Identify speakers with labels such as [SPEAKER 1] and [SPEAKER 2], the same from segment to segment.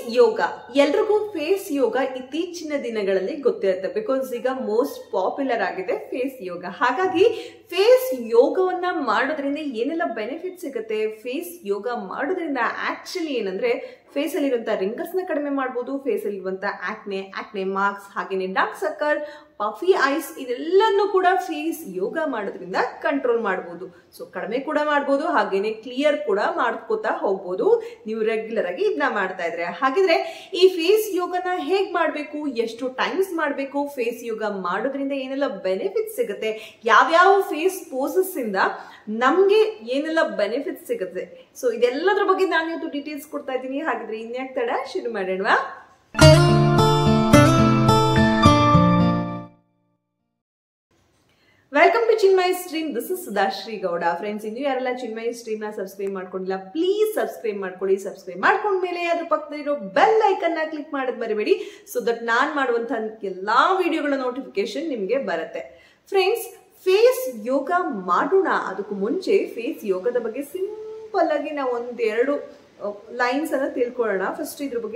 [SPEAKER 1] ಯೋಗ ಎಲ್ರಿಗೂ ಫೇಸ್ ಯೋಗ ಇತ್ತೀಚಿನ ದಿನಗಳಲ್ಲಿ ಗೊತ್ತಿರುತ್ತೆ ಬಿಕಾಸ್ ಈಗ ಮೋಸ್ಟ್ ಪಾಪ್ಯುಲರ್ ಆಗಿದೆ ಫೇಸ್ ಯೋಗ ಹಾಗಾಗಿ ಫೇಸ್ ಯೋಗವನ್ನ ಮಾಡೋದ್ರಿಂದ ಏನೆಲ್ಲ ಬೆನಿಫಿಟ್ ಸಿಗುತ್ತೆ ಫೇಸ್ ಯೋಗ ಮಾಡೋದ್ರಿಂದ ಆಕ್ಚುಲಿ ಏನಂದ್ರೆ ಫೇಸ್ ಅಲ್ಲಿ ಇರುವಂತ ರಿಂಗಲ್ಸ್ ನ ಕಡಿಮೆ ಮಾಡಬಹುದು ಫೇಸ್ ಅಲ್ಲಿ ಇರುವಂತ ಆಕ್ನೆ ಆಕ್ನೆ ಮಾರ್ಕ್ಸ್ ಹಾಗೇನೆ ಡಾರ್ಕ್ ಸರ್ಕಲ್ ಪಫಿ ಐಸ್ ಇದೆಲ್ಲನೂ ಕೂಡ ಫೇಸ್ ಯೋಗ ಮಾಡೋದ್ರಿಂದ ಕಂಟ್ರೋಲ್ ಮಾಡಬಹುದು ಸೊ ಕಡಿಮೆ ಕೂಡ ಮಾಡಬಹುದು ಹಾಗೇನೆ ಕ್ಲಿಯರ್ ಕೂಡ ಮಾಡ್ಕೋತಾ ಹೋಗ್ಬೋದು ನೀವು ರೆಗ್ಯುಲರ್ ಆಗಿ ಇದನ್ನ ಮಾಡ್ತಾ ಇದ್ರೆ ಹಾಗಿದ್ರೆ ಈ ಫೇಸ್ ಯೋಗನ ಹೇಗ್ ಮಾಡಬೇಕು ಎಷ್ಟು ಟೈಮ್ಸ್ ಮಾಡಬೇಕು ಫೇಸ್ ಯೋಗ ಮಾಡೋದ್ರಿಂದ ಏನೆಲ್ಲ ಬೆನಿಫಿಟ್ ಸಿಗುತ್ತೆ ಯಾವ್ಯಾವ ಫೇಸ್ ಪೋಸಸ್ ಇಂದ ನಮ್ಗೆ ಏನೆಲ್ಲ ಬೆನಿಫಿಟ್ ಸಿಗುತ್ತೆ ಸೊ ಇದೆಲ್ಲದ್ರ ಬಗ್ಗೆ ನಾನು ಇವತ್ತು ಡೀಟೇಲ್ಸ್ ಕೊಡ್ತಾ ಇದ್ದೀನಿ ಹಾಗಿದ್ರೆ ಇನ್ಯಾಕ್ ತಡ ಶುರು ಮಾಡೋಣವಾ welcome to Chinmai stream this is Sudhashree Gowda friends ಇನ್ನು ಯಾರೆಲ್ಲ ಚಿನ್ಮೈ ಸ್ಟ್ರೀಮ್ ನ ಸಬ್ಸ್ಕ್ರೈಬ್ ಮಾಡ್ಕೊಂಡಿಲ್ಲ ಪ್ಲೀಸ್ ಸಬ್ಸ್ಕ್ರೈಬ್ ಮಾಡ್ಕೊಳ್ಳಿ ಸಬ್ಸ್ಕ್ರೈಬ್ ಮಾಡ್ಕೊಂಡ್ಮೇಲೆ ಅದ್ರ ಪಕ್ಕದಲ್ಲಿರೋ ಬೆಲ್ ಐಕನ್ ನ ಕ್ಲಿಕ್ ಮಾಡೋದು ಮರಿಬೇಡಿ ಸೊ ದಟ್ ನಾನ್ ಮಾಡುವಂತಹ ಎಲ್ಲಾ ವಿಡಿಯೋಗಳ ನೋಟಿಫಿಕೇಶನ್ ನಿಮ್ಗೆ ಬರುತ್ತೆ ಫ್ರೆಂಡ್ಸ್ ಫೇಸ್ ಯೋಗ ಮಾಡೋಣ ಅದಕ್ಕೂ ಮುಂಚೆ ಫೇಸ್ ಯೋಗದ ಬಗ್ಗೆ ಸಿಂಪಲ್ ಆಗಿ ನಾವು ಒಂದೆರಡು ಲೈನ್ಸ್ ಅನ್ನ ತಿಳ್ಕೊಳ್ಳೋಣ ಫಸ್ಟ್ ಇದ್ರ ಬಗ್ಗೆ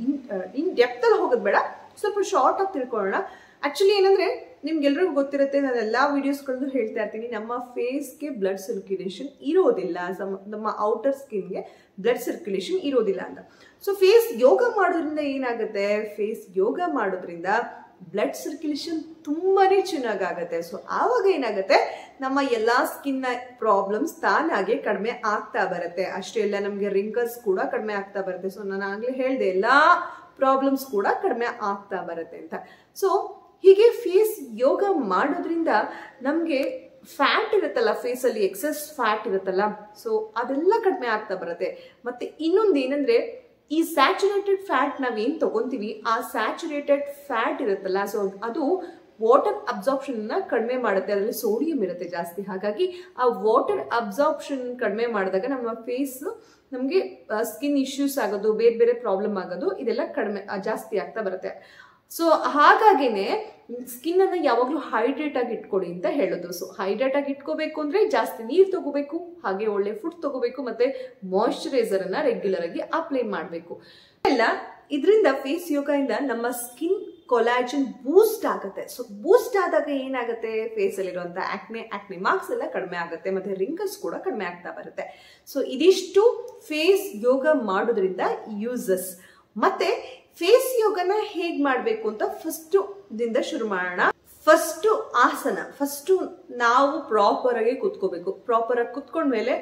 [SPEAKER 1] ಇನ್ ಡೆಪ್ತ್ ಅಲ್ಲಿ ಹೋಗೋದು ಬೇಡ ಸ್ವಲ್ಪ ಶಾರ್ಟ್ ಆಗಿ ತಿಳ್ಕೊಳ್ಳೋಣ ಆಕ್ಚುಲಿ ಏನಂದ್ರೆ ನಿಮ್ಗೆಲ್ರಿಗೂ ಗೊತ್ತಿರುತ್ತೆ ನಾನು ಎಲ್ಲಾ ವಿಡಿಯೋಸ್ಗಳಲ್ಲೂ ಹೇಳ್ತಾ ಇರ್ತೀನಿ ನಮ್ಮ ಫೇಸ್ಗೆ ಬ್ಲಡ್ ಸರ್ಕ್ಯುಲೇಷನ್ ಇರೋದಿಲ್ಲ ನಮ್ಮ ಔಟರ್ ಸ್ಕಿನ್ಗೆ ಬ್ಲಡ್ ಸರ್ಕ್ಯುಲೇಷನ್ ಇರೋದಿಲ್ಲ ಅಂತ ಸೊ ಫೇಸ್ ಯೋಗ ಮಾಡೋದ್ರಿಂದ ಏನಾಗುತ್ತೆ ಫೇಸ್ ಯೋಗ ಮಾಡೋದ್ರಿಂದ ಬ್ಲಡ್ ಸರ್ಕ್ಯುಲೇಷನ್ ತುಂಬಾನೇ ಚೆನ್ನಾಗಾಗತ್ತೆ ಸೊ ಆವಾಗ ಏನಾಗುತ್ತೆ ನಮ್ಮ ಎಲ್ಲಾ ಸ್ಕಿನ್ ಪ್ರಾಬ್ಲಮ್ಸ್ ತಾನಾಗೆ ಕಡಿಮೆ ಆಗ್ತಾ ಬರುತ್ತೆ ಅಷ್ಟೇ ಎಲ್ಲ ನಮಗೆ ರಿಂಕಲ್ಸ್ ಕೂಡ ಕಡಿಮೆ ಆಗ್ತಾ ಬರುತ್ತೆ ಸೊ ನಾನು ಆಗ್ಲೇ ಹೇಳಿದೆ ಎಲ್ಲಾ ಪ್ರಾಬ್ಲಮ್ಸ್ ಕೂಡ ಕಡಿಮೆ ಆಗ್ತಾ ಬರುತ್ತೆ ಅಂತ ಸೊ ಹೀಗೆ ಫೇಸ್ ಯೋಗ ಮಾಡೋದ್ರಿಂದ ನಮಗೆ ಫ್ಯಾಟ್ ಇರುತ್ತಲ್ಲ ಫೇಸಲ್ಲಿ ಎಕ್ಸಸ್ ಫ್ಯಾಟ್ ಇರುತ್ತಲ್ಲ ಸೊ ಅದೆಲ್ಲ ಕಡಿಮೆ ಆಗ್ತಾ ಬರುತ್ತೆ ಮತ್ತೆ ಇನ್ನೊಂದು ಏನಂದ್ರೆ ಈ ಸ್ಯಾಚುರೇಟೆಡ್ ಫ್ಯಾಟ್ ನಾವೇನ್ ತಗೊಂತೀವಿ ಆ ಸ್ಯಾಚುರೇಟೆಡ್ ಫ್ಯಾಟ್ ಇರುತ್ತಲ್ಲ ಸೊ ಅದು ವಾಟರ್ ಅಬ್ಸಾರ್ಪ್ಷನ್ ಕಡಿಮೆ ಮಾಡುತ್ತೆ ಅದರಲ್ಲಿ ಸೋಡಿಯಂ ಇರುತ್ತೆ ಜಾಸ್ತಿ ಹಾಗಾಗಿ ಆ ವಾಟರ್ ಅಬ್ಸಾರ್ಪ್ಷನ್ ಕಡಿಮೆ ಮಾಡಿದಾಗ ನಮ್ಮ ಫೇಸ್ ನಮಗೆ ಸ್ಕಿನ್ ಇಶ್ಯೂಸ್ ಆಗೋದು ಬೇರೆ ಬೇರೆ ಪ್ರಾಬ್ಲಮ್ ಆಗೋದು ಇದೆಲ್ಲ ಕಡಿಮೆ ಜಾಸ್ತಿ ಆಗ್ತಾ ಬರುತ್ತೆ ಸೊ ಹಾಗಾಗಿನೇ ಸ್ಕಿನ್ ಅನ್ನ ಯಾವಾಗಲೂ ಹೈಡ್ರೇಟ್ ಆಗಿ ಇಟ್ಕೊಳ್ಳಿ ಅಂತ ಹೇಳೋದು ಸೊ ಹೈಡ್ರೇಟ್ ಆಗಿ ಇಟ್ಕೋಬೇಕು ಅಂದ್ರೆ ಜಾಸ್ತಿ ನೀರು ತಗೋಬೇಕು ಹಾಗೆ ಒಳ್ಳೆ ಫುಡ್ ತಗೋಬೇಕು ಮತ್ತೆ ಮಾಯಿಶ್ಚರೈಸರ್ ಅನ್ನ ರೆಗ್ಯುಲರ್ ಆಗಿ ಅಪ್ಲೈ ಮಾಡಬೇಕು ಎಲ್ಲ ಇದರಿಂದ ಫೇಸ್ ಯೋಗ ಇಂದ ನಮ್ಮ ಸ್ಕಿನ್ ಕೊಲಾಜನ್ ಬೂಸ್ಟ್ ಆಗುತ್ತೆ ಸೊ ಬೂಸ್ಟ್ ಆದಾಗ ಏನಾಗುತ್ತೆ ಫೇಸ್ ಅಲ್ಲಿರುವಂತ ಆಕ್ನೆ ಆಕ್ನೆ ಮಾರ್ಕ್ಸ್ ಎಲ್ಲ ಕಡಿಮೆ ಆಗುತ್ತೆ ಮತ್ತೆ ರಿಂಕಲ್ಸ್ ಕೂಡ ಕಡಿಮೆ ಆಗ್ತಾ ಬರುತ್ತೆ ಸೊ ಇದಿಷ್ಟು ಫೇಸ್ ಯೋಗ ಮಾಡೋದ್ರಿಂದ ಯೂಸಸ್ ಮತ್ತೆ ಫೇಸ್ ಯೋಗನ ಹೇಗ್ ಮಾಡ್ಬೇಕು ಅಂತ ಫಸ್ಟ್ ದಿಂದ ಶುರು ಮಾಡೋಣ ಫಸ್ಟ್ ಆಸನ ಫಸ್ಟ್ ನಾವು ಪ್ರಾಪರ್ ಆಗಿ ಕುತ್ಕೋಬೇಕು ಪ್ರಾಪರ್ ಆಗಿ ಕುತ್ಕೊಂಡ್ಮೇಲೆ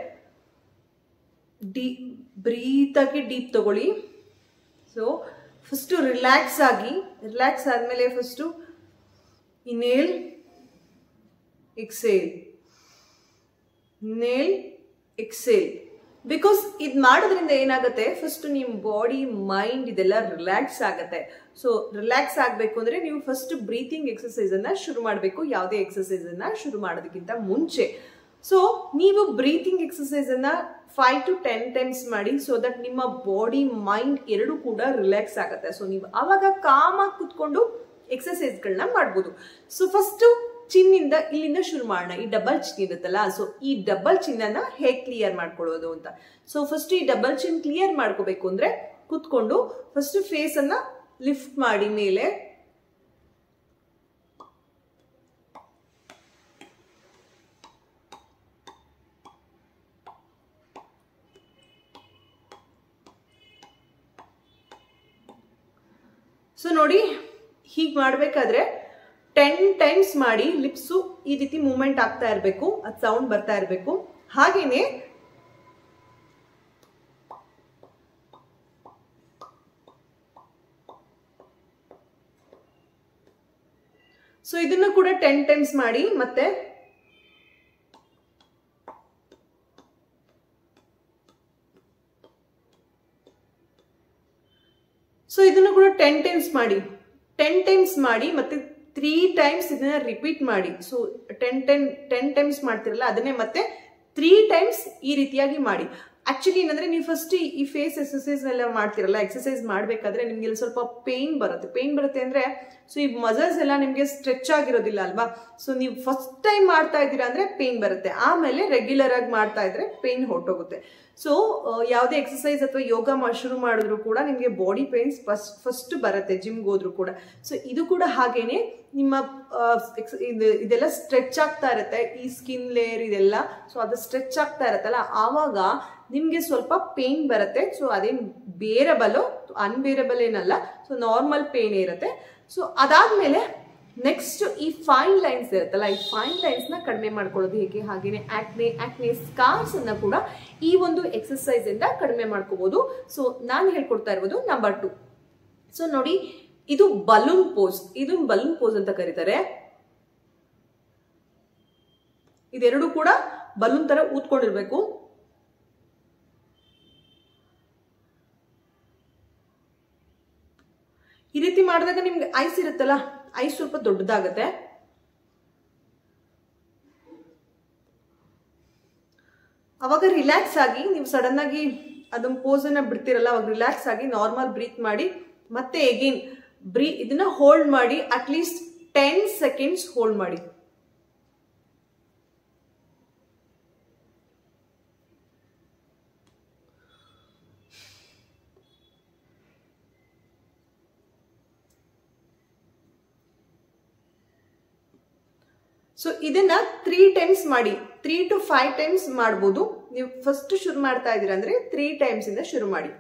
[SPEAKER 1] ಡೀ ಬ್ರೀತ್ ಆಗಿ ಡೀಪ್ ತಗೊಳ್ಳಿ ಸೊ ಫಸ್ಟ್ ರಿಲ್ಯಾಕ್ಸ್ ಆಗಿ ರಿಲ್ಯಾಕ್ಸ್ ಆದ್ಮೇಲೆ first inhale exhale inhale exhale because ಇದು ಮಾಡೋದ್ರಿಂದ ಏನಾಗುತ್ತೆ ಫಸ್ಟ್ ನಿಮ್ಮ ಬಾಡಿ ಮೈಂಡ್ ಇದೆಲ್ಲ ರಿಲ್ಯಾಕ್ಸ್ ಆಗುತ್ತೆ ಸೊ ರಿಲ್ಯಾಕ್ಸ್ ಆಗಬೇಕು ಅಂದ್ರೆ ನೀವು ಫಸ್ಟ್ ಬ್ರೀತಿಂಗ್ ಎಕ್ಸಸೈಸ್ ಅನ್ನ ಶುರು ಮಾಡಬೇಕು ಯಾವುದೇ ಎಕ್ಸಸೈಸ್ ಅನ್ನ ಶುರು ಮಾಡೋದಕ್ಕಿಂತ ಮುಂಚೆ ಸೊ ನೀವು ಬ್ರೀತಿಂಗ್ ಎಕ್ಸಸೈಸ್ ಅನ್ನ ಫೈವ್ ಟು ಟೆನ್ ಟೈಮ್ಸ್ ಮಾಡಿ ಸೊ ದಟ್ ನಿಮ್ಮ ಬಾಡಿ ಮೈಂಡ್ ಎರಡು ಕೂಡ ರಿಲ್ಯಾಕ್ಸ್ ಆಗುತ್ತೆ ಸೊ ನೀವು ಅವಾಗ ಕಾಮಾಗಿ ಕುತ್ಕೊಂಡು ಎಕ್ಸಸೈಸ್ಗಳನ್ನ ಮಾಡ್ಬೋದು ಸೊ ಫಸ್ಟ್ ಚಿನ್ನಿಂದ ಇಲ್ಲಿಂದ ಶುರು ಮಾಡೋಣ ಈ ಡಬಲ್ ಚಿನ್ ಇರುತ್ತಲ್ಲ ಸೊ ಈ ಡಬಲ್ ಚಿನ್ನನ ಹೇಗೆ ಕ್ಲಿಯರ್ ಮಾಡ್ಕೊಳ್ಳೋದು ಅಂತ ಸೊ ಫಸ್ಟ್ ಈ ಡಬಲ್ ಚಿನ್ ಕ್ಲಿಯರ್ ಮಾಡ್ಕೋಬೇಕು ಅಂದ್ರೆ ಕುತ್ಕೊಂಡು ಫಸ್ಟ್ ಫೇಸ್ ಅನ್ನ ಲಿಫ್ಟ್ ಮಾಡಿ ಮೇಲೆ ಸೊ ನೋಡಿ ಹೀಗೆ ಮಾಡಬೇಕಾದ್ರೆ ಟೆನ್ ಟೈಮ್ಸ್ ಮಾಡಿ ಲಿಪ್ಸು ಈ ರೀತಿ ಮೂವ್ಮೆಂಟ್ ಆಗ್ತಾ ಇರಬೇಕು ಅದು ಸೌಂಡ್ ಬರ್ತಾ ಇರಬೇಕು ಹಾಗೇನೆ ಸೊ ಇದನ್ನು ಕೂಡ ಟೆನ್ ಟೈಮ್ಸ್ ಮಾಡಿ ಮತ್ತೆ ಸೊ ಇದನ್ನು ಕೂಡ ಟೆನ್ ಟೈಮ್ಸ್ ಮಾಡಿ ಟೆನ್ ಟೈಮ್ಸ್ ಮಾಡಿ ಮತ್ತೆ ತ್ರೀ ಟೈಮ್ಸ್ ಇದನ್ನ ರಿಪೀಟ್ ಮಾಡಿ so ten ten ten times ಮಾಡ್ತಿರಲ್ಲ ಅದನ್ನೇ ಮತ್ತೆ ತ್ರೀ ಟೈಮ್ಸ್ ಈ ರೀತಿಯಾಗಿ ಮಾಡಿ ಆಕ್ಚುಲಿ ಏನಂದ್ರೆ ನೀವು ಫಸ್ಟ್ ಈ ಫೇಸ್ ಎಕ್ಸಸೈಸ್ ಎಲ್ಲ ಮಾಡ್ತಿರಲ್ಲ ಎಕ್ಸಸೈಸ್ ಮಾಡ್ಬೇಕಾದ್ರೆ ನಿಮ್ಗೆ ಇಲ್ಲಿ ಸ್ವಲ್ಪ ಪೇನ್ ಬರುತ್ತೆ ಪೇನ್ ಬರುತ್ತೆ ಅಂದ್ರೆ ಸೊ ಈ ಮಸಲ್ಸ್ ಎಲ್ಲ ನಿಮ್ಗೆ ಸ್ಟ್ರೆಚ್ ಆಗಿರೋದಿಲ್ಲ ಅಲ್ವಾ ಸೊ ನೀವು ಫಸ್ಟ್ ಟೈಮ್ ಮಾಡ್ತಾ ಇದ್ದೀರಾ ಅಂದ್ರೆ ಪೇನ್ ಬರುತ್ತೆ ಆಮೇಲೆ ರೆಗ್ಯುಲರ್ ಆಗಿ ಮಾಡ್ತಾ ಇದ್ರೆ ಪೇನ್ ಹೊರಟೋಗುತ್ತೆ ಸೊ ಯಾವುದೇ ಎಕ್ಸಸೈಸ್ ಅಥವಾ ಯೋಗ ಮಾ- ಶುರು ಮಾಡಿದ್ರು ಕೂಡ ನಿಮಗೆ ಬಾಡಿ ಪೇನ್ಸ್ ಫಸ್ಟ್ ಫಸ್ಟ್ ಬರುತ್ತೆ ಜಿಮ್ಗೆ ಹೋದ್ರು ಕೂಡ ಸೊ ಇದು ಕೂಡ ಹಾಗೇನೆ ನಿಮ್ಮ ಆ, ex- ಇದು- ಇದೆಲ್ಲ ಸ್ಟ್ರೆಚ್ ಆಗ್ತಾ ಇರುತ್ತೆ ಈ ಸ್ಕಿನ್ ಲೇಯರ್ ಇದೆಲ್ಲ ಸೊ ಅದು ಸ್ಟ್ರೆಚ್ ಆಗ್ತಾ ಇರುತ್ತಲ್ಲ ಆವಾಗ ನಿಮಗೆ ಸ್ವಲ್ಪ ಪೇನ್ ಬರುತ್ತೆ ಸೊ ಅದೇನು ಬೇರಬಲ್ ಅನ್ಬೇರಬಲ್ ಏನಲ್ಲ ಸೊ ನಾರ್ಮಲ್ ಪೇನ್ ಇರುತ್ತೆ ಸೊ ಅದಾದ್ಮೇಲೆ ನೆಕ್ಸ್ಟ್ ಈ ಫೈನ್ ಲೈನ್ಸ್ ಇರುತ್ತಲ್ಲ ಈ ಫೈನ್ ಲೈನ್ಸ್ ನ ಕಡಿಮೆ ಮಾಡ್ಕೊಳ್ಳೋದು ಹೇಗೆ ಹಾಗೇನೆ ಆಕ್ನೆ ಆಕ್ನೆ ಸ್ಕಾರ್ಸ್ ಅನ್ನ ಕೂಡ ಈ ಒಂದು ಎಕ್ಸಸೈಸ್ ಇಂದ ಕಡಿಮೆ ಮಾಡ್ಕೋಬಹುದು ಸೊ ನಾನು ಹೇಳ್ಕೊಡ್ತಾ ಇರೋದು ನಂಬರ್ ಟು ಸೊ ನೋಡಿ ಇದು ಬಲೂನ್ ಪೋಸ್ ಇದು ಬಲೂನ್ ಪೋಸ್ ಅಂತ ಕರೀತಾರೆ ಇದೆರಡು ಕೂಡ ಬಲೂನ್ ತರ ಊದ್ಕೊಂಡಿರ್ಬೇಕು ಈ ರೀತಿ ಮಾಡಿದಾಗ ನಿಮ್ಗೆ ಐಸ್ ಇರುತ್ತಲ್ಲ ಐಸ್ ಸ್ವಲ್ಪ ದೊಡ್ಡದಾಗತ್ತೆ ಅವಾಗ ರಿಲ್ಯಾಕ್ಸ್ ಆಗಿ ನೀವು ಸಡನ್ ಆಗಿ ಅದನ್ನ ಪೋಸ್ ಅನ್ನ ಬಿಡ್ತಿರಲ್ಲ ಅವಾಗ ರಿಲ್ಯಾಕ್ಸ್ ಆಗಿ ನಾರ್ಮಲ್ ಬ್ರೀತ್ ಮಾಡಿ ಮತ್ತೆ ಎಗೇನ್ ಬ್ರೀ ಇದನ್ನ ಹೋಲ್ಡ್ ಮಾಡಿ ಅಟ್ಲೀಸ್ಟ್ ಟೆನ್ ಸೆಕೆಂಡ್ಸ್ ಹೋಲ್ಡ್ ಮಾಡಿ ಸೊ ಇದನ್ನ ತ್ರೀ ಟೈಮ್ಸ್ ಮಾಡಿ ತ್ರೀ ಟು ಫೈವ್ ಟೈಮ್ಸ್ ಮಾಡ್ಬೋದು ನೀವು ಫಸ್ಟ್ ಶುರು ಮಾಡ್ತಾ ಇದ್ದೀರಾ ಅಂದ್ರೆ ತ್ರೀ ಟೈಮ್ಸ್ ಇಂದ ಶುರು ಮಾಡಿ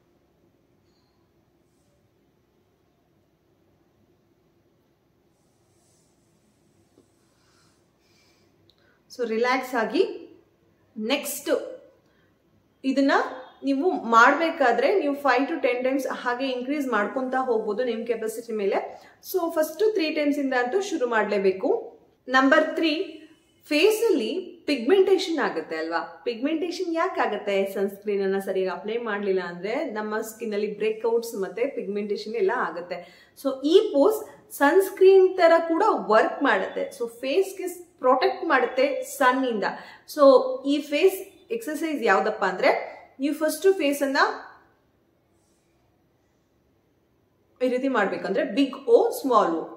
[SPEAKER 1] ಸೊ ರಿಲ್ಯಾಕ್ಸ್ ಆಗಿ ನೆಕ್ಸ್ಟ್ ಇದನ್ನ ನೀವು ಮಾಡಬೇಕಾದ್ರೆ ನೀವು ಫೈವ್ ಟು ಟೆನ್ ಟೈಮ್ಸ್ ಹಾಗೆ ಇನ್ಕ್ರೀಸ್ ಮಾಡ್ಕೊಂತ ಹೋಗ್ಬೋದು ನಿಮ್ಮ ಕೆಪಾಸಿಟಿ ಮೇಲೆ ಸೊ ಫಸ್ಟ್ ತ್ರೀ ಟೈಮ್ಸ್ ಇಂದ ಅಂತೂ ಶುರು ಮಾಡಲೇಬೇಕು ನಂಬರ್ ತ್ರೀ ಫೇಸ್ ಅಲ್ಲಿ ಪಿಗ್ಮೆಂಟೇಷನ್ ಆಗುತ್ತೆ ಅಲ್ವಾ ಪಿಗ್ಮೆಂಟೇಷನ್ ಯಾಕೆ ಆಗುತ್ತೆ ಸನ್ಸ್ಕ್ರೀನ್ ಅನ್ನ ಸರಿಯಾಗಿ ಅಪ್ಲೈ ಮಾಡಲಿಲ್ಲ ಅಂದ್ರೆ ನಮ್ಮ ಸ್ಕಿನ್ ಅಲ್ಲಿ ಬ್ರೇಕ್ಔಟ್ಸ್ ಮತ್ತೆ ಪಿಗ್ಮೆಂಟೇಷನ್ ಎಲ್ಲ ಆಗುತ್ತೆ ಸೊ ಈ ಪೋಸ್ ಸನ್ಸ್ಕ್ರೀನ್ ತರ ಕೂಡ ವರ್ಕ್ ಮಾಡುತ್ತೆ ಸೊ ಫೇಸ್ಗೆ ಪ್ರೊಟೆಕ್ಟ್ ಮಾಡುತ್ತೆ ಸನ್ ಇಂದ ಸೊ ಈ ಫೇಸ್ ಎಕ್ಸಸೈಸ್ ಯಾವ್ದಪ್ಪ ಅಂದ್ರೆ ನೀವು ಫಸ್ಟ್ ಫೇಸ್ ಅನ್ನ ಈ ರೀತಿ ಮಾಡ್ಬೇಕಂದ್ರೆ ಬಿಗ್ ಓ ಸ್ಮಾಲ್ ಓ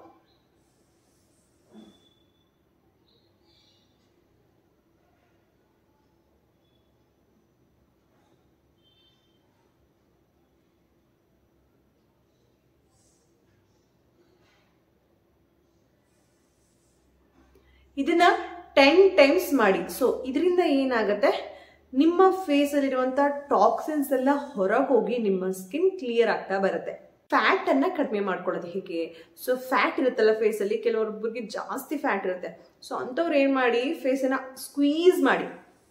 [SPEAKER 1] ಇದನ್ನ ಟೆನ್ ಟೈಮ್ಸ್ ಮಾಡಿ ಸೊ ಇದರಿಂದ ಏನಾಗುತ್ತೆ ನಿಮ್ಮ ಫೇಸ್ ಅಲ್ಲಿರುವಂತ ಟಾಕ್ಸಿನ್ಸ್ ಎಲ್ಲ ಹೊರಗೆ ಹೋಗಿ ನಿಮ್ಮ ಸ್ಕಿನ್ ಕ್ಲಿಯರ್ ಆಗ್ತಾ ಬರುತ್ತೆ ಫ್ಯಾಟ್ ಅನ್ನ ಕಡಿಮೆ ಮಾಡ್ಕೊಳ್ಳೋದು ಹೇಗೆ ಸೊ ಫ್ಯಾಟ್ ಇರುತ್ತಲ್ಲ ಫೇಸ್ ಅಲ್ಲಿ ಕೆಲವೊಬ್ಬರಿಗೆ ಜಾಸ್ತಿ ಫ್ಯಾಟ್ ಇರುತ್ತೆ ಸೊ ಅಂಥವ್ರು ಏನ್ ಮಾಡಿ ಫೇಸ್ ಅನ್ನ ಸ್ಕ್ವೀಸ್ ಮಾಡಿ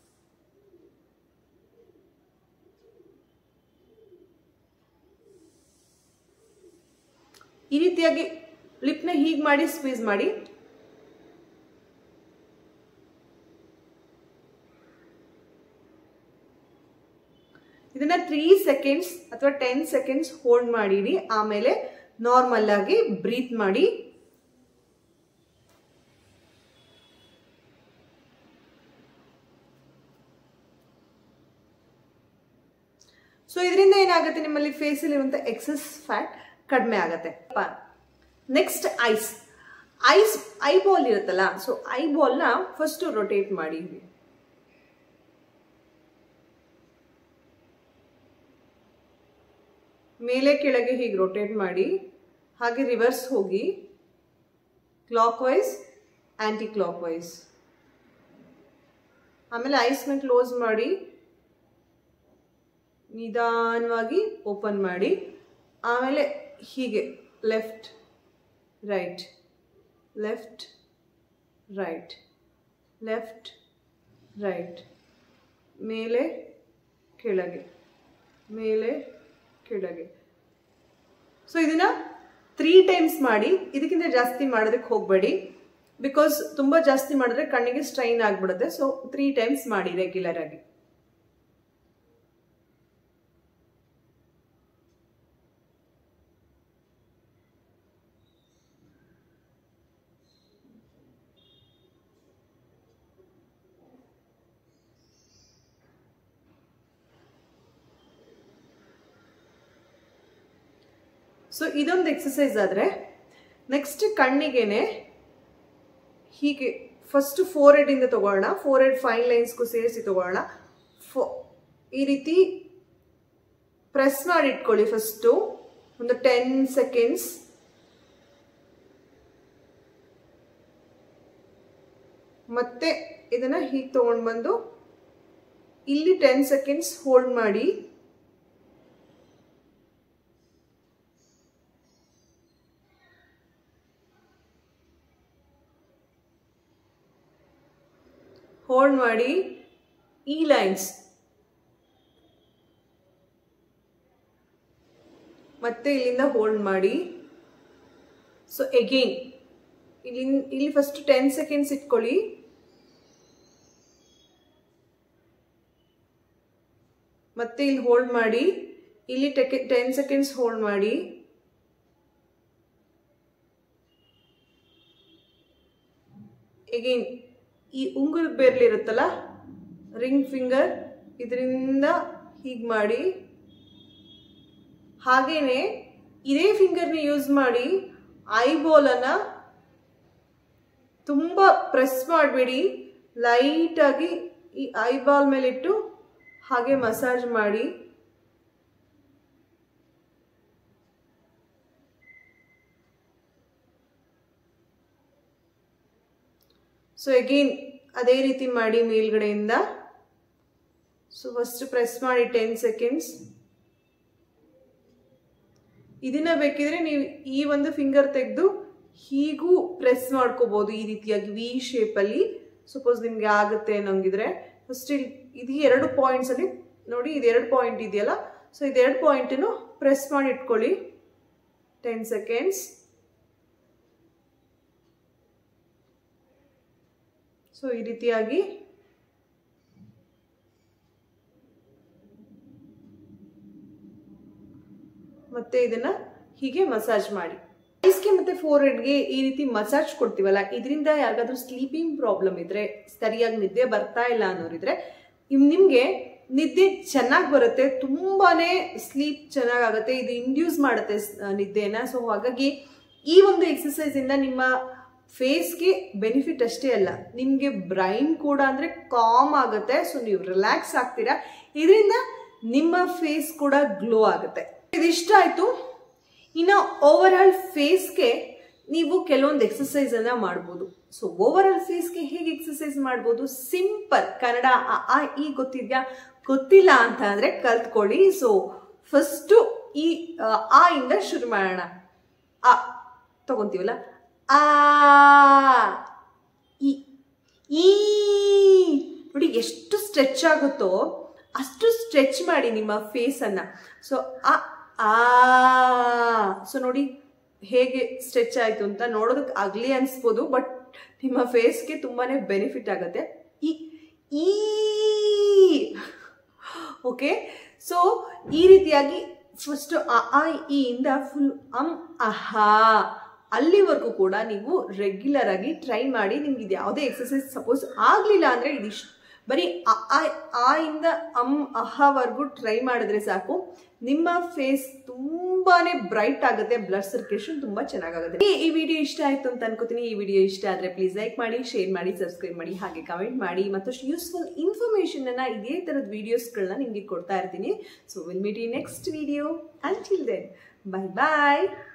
[SPEAKER 1] ಈ ರೀತಿಯಾಗಿ ಲಿಪ್ನ ಹೀಗೆ ಮಾಡಿ ಸ್ಕ್ವೀಸ್ ಮಾಡಿ ಇದನ್ನ ತ್ರೀ ಸೆಕೆಂಡ್ಸ್ ಅಥವಾ ಟೆನ್ ಸೆಕೆಂಡ್ಸ್ ಹೋಲ್ಡ್ ಮಾಡಿಡಿ ಆಮೇಲೆ ನಾರ್ಮಲ್ ಆಗಿ ಬ್ರೀತ್ ಮಾಡಿ ಸೊ ಇದರಿಂದ ಏನಾಗುತ್ತೆ ನಿಮ್ಮಲ್ಲಿ ಫೇಸಲ್ಲಿ ಇರುವಂತ ಎಕ್ಸಸ್ ಫ್ಯಾಟ್ ಕಡಿಮೆ ಆಗುತ್ತೆ next eyes eyes eye ball ಇರುತ್ತಲ್ಲ ಸೊ ಐ ಬಾಲ್ನ ಫಸ್ಟ್ ರೊಟೇಟ್ ಮಾಡಿ ಮೇಲೆ ಕೆಳಗೆ ಹೀಗೆ ರೊಟೇಟ್ ಮಾಡಿ ಹಾಗೆ ರಿವರ್ಸ್ ಹೋಗಿ clockwise anticlockwise ಆಮೇಲೆ ಐಸ್ನ ಕ್ಲೋಸ್ ಮಾಡಿ ನಿಧಾನವಾಗಿ ಓಪನ್ ಮಾಡಿ ಆಮೇಲೆ ಹೀಗೆ left right left right left right ಮೇಲೆ ಕೆಳಗೆ ಮೇಲೆ ಕೆಳಗೆ ಸೊ ಇದನ್ನ ತ್ರೀ ಟೈಮ್ಸ್ ಮಾಡಿ ಇದಕ್ಕಿಂತ ಜಾಸ್ತಿ ಮಾಡೋದಕ್ಕೆ ಹೋಗಬೇಡಿ ಬಿಕಾಸ್ ತುಂಬ ಜಾಸ್ತಿ ಮಾಡಿದ್ರೆ ಕಣ್ಣಿಗೆ ಸ್ಟ್ರೈನ್ ಆಗಿಬಿಡುತ್ತೆ ಸೊ ತ್ರೀ ಟೈಮ್ಸ್ ಮಾಡಿ ರೆಗ್ಯುಲರ್ ಆಗಿ ಸೊ ಇದೊಂದು ಎಕ್ಸಸೈಸ್ ಆದರೆ ನೆಕ್ಸ್ಟ್ ಕಣ್ಣಿಗೆನೆ ಹೀಗೆ ಫಸ್ಟ್ ಫೋರ್ ಹೆಡ್ ಇಂದ ತಗೊಳ್ಳೋಣ ಫೋರ್ ಹೆಡ್ ಫೈನ್ ಲೈನ್ಸ್ಗೂ ಸೇರಿಸಿ ತಗೊಳ್ಳೋಣ ಫೋ ಈ ರೀತಿ ಪ್ರೆಸ್ ಮಾಡಿ ಇಟ್ಕೊಳ್ಳಿ ಫಸ್ಟು ಒಂದು ಟೆನ್ ಸೆಕೆಂಡ್ಸ್ ಮತ್ತೆ ಇದನ್ನ ಹೀಗೆ ತಗೊಂಡು ಬಂದು ಇಲ್ಲಿ ಟೆನ್ ಸೆಕೆಂಡ್ಸ್ ಹೋಲ್ಡ್ ಮಾಡಿ ಹೋಲ್ಡ್ ಮಾಡಿ ಈ ಲೈನ್ಸ್ ಮತ್ತೆ ಇಲ್ಲಿಂದ ಹೋಲ್ಡ್ ಮಾಡಿ ಸೊ ಎಗೇನ್ ಇಲ್ಲಿ ಇಲ್ಲಿ ಫಸ್ಟ್ ಟೆನ್ ಸೆಕೆಂಡ್ಸ್ ಇಟ್ಕೊಳ್ಳಿ ಮತ್ತೆ ಇಲ್ಲಿ ಹೋಲ್ಡ್ ಮಾಡಿ ಇಲ್ಲಿ ಟೆನ್ ಸೆಕೆಂಡ್ಸ್ ಹೋಲ್ಡ್ ಮಾಡಿ ಎಗೇನ್ ಈ ಉಂಗುರದ ಬೇರ್ಲಿರುತ್ತಲ್ಲ ರಿಂಗ್ ಫಿಂಗರ್ ಇದರಿಂದ ಹೀಗೆ ಮಾಡಿ ಹಾಗೇನೆ ಇದೇ ಫಿಂಗರ್ನ ಯೂಸ್ ಮಾಡಿ ಐಬೋಲನ್ನು ತುಂಬ ಪ್ರೆಸ್ ಮಾಡಬೇಡಿ ಲೈಟಾಗಿ ಈ ಐಬಾಲ್ ಮೇಲಿಟ್ಟು ಹಾಗೆ ಮಸಾಜ್ ಮಾಡಿ ಸೊ ಎಗೇನ್ ಅದೇ ರೀತಿ ಮಾಡಿ ಮೇಲ್ಗಡೆಯಿಂದ ಸೊ ಫಸ್ಟ್ ಪ್ರೆಸ್ ಮಾಡಿ ಟೆನ್ ಸೆಕೆಂಡ್ಸ್ ಇದನ್ನ ಬೇಕಿದ್ರೆ ನೀವು ಈ ಒಂದು ಫಿಂಗರ್ ತೆಗೆದು ಹೀಗೂ ಪ್ರೆಸ್ ಮಾಡ್ಕೋಬಹುದು ಈ ರೀತಿಯಾಗಿ ವಿ ಶೇಪಲ್ಲಿ ಸಪೋಸ್ ನಿಮ್ಗೆ ಆಗುತ್ತೆ ಅನ್ನೋಂಗಿದ್ರೆ ಫಸ್ಟ್ ಇಲ್ಲಿ ಇದು ಎರಡು ಪಾಯಿಂಟ್ಸ್ ಅಲ್ಲಿ ನೋಡಿ ಇದು ಎರಡು ಪಾಯಿಂಟ್ ಇದೆಯಲ್ಲ ಸೊ ಇದೆರಡು ಪಾಯಿಂಟನ್ನು ಪ್ರೆಸ್ ಮಾಡಿ ಇಟ್ಕೊಳ್ಳಿ ಟೆನ್ ಸೆಕೆಂಡ್ಸ್ ಸೊ ಈ ರೀತಿಯಾಗಿ ಮತ್ತೆ ಇದನ್ನ ಹೀಗೆ ಮಸಾಜ್ ಮಾಡಿ ಐಸ್ಗೆ ಮತ್ತೆ ಫೋರ್ ಹೆಡ್ಗೆ ಈ ರೀತಿ ಮಸಾಜ್ ಕೊಡ್ತೀವಲ್ಲ ಇದರಿಂದ ಯಾರಿಗಾದ್ರೂ ಸ್ಲೀಪಿಂಗ್ ಪ್ರಾಬ್ಲಮ್ ಇದ್ರೆ ಸರಿಯಾಗಿ ನಿದ್ದೆ ಬರ್ತಾ ಇಲ್ಲ ಅನ್ನೋರಿದ್ರೆ ಇವ್ ನಿಮ್ಗೆ ನಿದ್ದೆ ಚೆನ್ನಾಗಿ ಬರುತ್ತೆ ತುಂಬಾನೇ ಸ್ಲೀಪ್ ಚೆನ್ನಾಗಾಗುತ್ತೆ ಇದು ಇಂಡ್ಯೂಸ್ ಮಾಡುತ್ತೆ ನಿದ್ದೆನ ಸೊ ಹಾಗಾಗಿ ಈ ಒಂದು ಎಕ್ಸಸೈಸ್ ಇಂದ ನಿಮ್ಮ ಫೇಸ್ಗೆ ಬೆನಿಫಿಟ್ ಅಷ್ಟೇ ಅಲ್ಲ ನಿಮಗೆ ಬ್ರೈನ್ ಕೂಡ ಅಂದರೆ ಕಾಮ್ ಆಗುತ್ತೆ ಸೊ ನೀವು ರಿಲ್ಯಾಕ್ಸ್ ಆಗ್ತೀರಾ ಇದರಿಂದ ನಿಮ್ಮ ಫೇಸ್ ಕೂಡ ಗ್ಲೋ ಆಗುತ್ತೆ ಇದಿಷ್ಟ ಆಯಿತು ಇನ್ನು ಓವರ್ ಆಲ್ ಫೇಸ್ಗೆ ನೀವು ಕೆಲವೊಂದು ಎಕ್ಸಸೈಸ್ ಅನ್ನ ಮಾಡ್ಬೋದು ಸೊ ಓವರ್ ಆಲ್ ಫೇಸ್ಗೆ ಹೇಗೆ ಎಕ್ಸಸೈಸ್ ಮಾಡ್ಬೋದು ಸಿಂಪಲ್ ಕನ್ನಡ ಆ ಈ ಗೊತ್ತಿದ್ಯಾ ಗೊತ್ತಿಲ್ಲ ಅಂತ ಅಂದ್ರೆ ಕಲ್ತ್ಕೊಳ್ಳಿ ಸೊ ಫಸ್ಟು ಈ ಆ ಇಂದ ಶುರು ಮಾಡೋಣ ಆ ತಗೊಂತೀವಲ್ಲ ಆ ಈ ಈ ನೋಡಿ ಎಷ್ಟು ಸ್ಟ್ರೆಚ್ ಆಗುತ್ತೋ ಅಷ್ಟು ಸ್ಟ್ರೆಚ್ ಮಾಡಿ ನಿಮ್ಮ ಫೇಸನ್ನು ಸೊ ಆ ಆ ಸೊ ನೋಡಿ ಹೇಗೆ ಸ್ಟ್ರೆಚ್ ಆಯಿತು ಅಂತ ನೋಡೋದಕ್ಕೆ ಆಗಲಿ ಅನಿಸ್ಬೋದು ಬಟ್ ನಿಮ್ಮ ಫೇಸ್ಗೆ ತುಂಬಾ ಬೆನಿಫಿಟ್ ಆಗುತ್ತೆ ಈ ಈ ಓಕೆ ಸೊ ಈ ರೀತಿಯಾಗಿ ಫಸ್ಟ್ ಅ ಆ ಇ ಇಂದ ಫುಲ್ ಅಮ್ ಅಹಾ ಅಲ್ಲಿವರೆಗೂ ಕೂಡ ನೀವು ರೆಗ್ಯುಲರ್ ಆಗಿ ಟ್ರೈ ಮಾಡಿ ನಿಮ್ಗೆ ಇದು ಯಾವುದೇ ಎಕ್ಸಸೈಸ್ ಸಪೋಸ್ ಆಗಲಿಲ್ಲ ಅಂದರೆ ಇದಿಷ್ಟು ಬರೀ ಅ ಆ ಇಂದ ಅಮ್ ಅಹವರೆಗೂ ಟ್ರೈ ಮಾಡಿದ್ರೆ ಸಾಕು ನಿಮ್ಮ ಫೇಸ್ ತುಂಬಾನೇ ಬ್ರೈಟ್ ಆಗುತ್ತೆ ಬ್ಲಡ್ ಸರ್ಕ್ಯುಲೇಷನ್ ತುಂಬಾ ಚೆನ್ನಾಗಾಗುತ್ತೆ ಈ ವಿಡಿಯೋ ಇಷ್ಟ ಆಯ್ತು ಅಂತ ಅನ್ಕೋತೀನಿ ಈ ವಿಡಿಯೋ ಇಷ್ಟ ಆದ್ರೆ ಪ್ಲೀಸ್ ಲೈಕ್ ಮಾಡಿ ಶೇರ್ ಮಾಡಿ ಸಬ್ಸ್ಕ್ರೈಬ್ ಮಾಡಿ ಹಾಗೆ ಕಮೆಂಟ್ ಮಾಡಿ ಮತ್ತಷ್ಟು ಯೂಸ್ಫುಲ್ ಇನ್ಫಾರ್ಮೇಶನ್ ಅನ್ನ ಇದೇ ತರದ ವಿಡಿಯೋಸ್ಗಳನ್ನ ನಿಮ್ಗೆ ಕೊಡ್ತಾ ಇರ್ತೀನಿ ಸೊ ವಿಲ್ ಮೀಟ್ ಈ next video until then bye ಬಾಯ್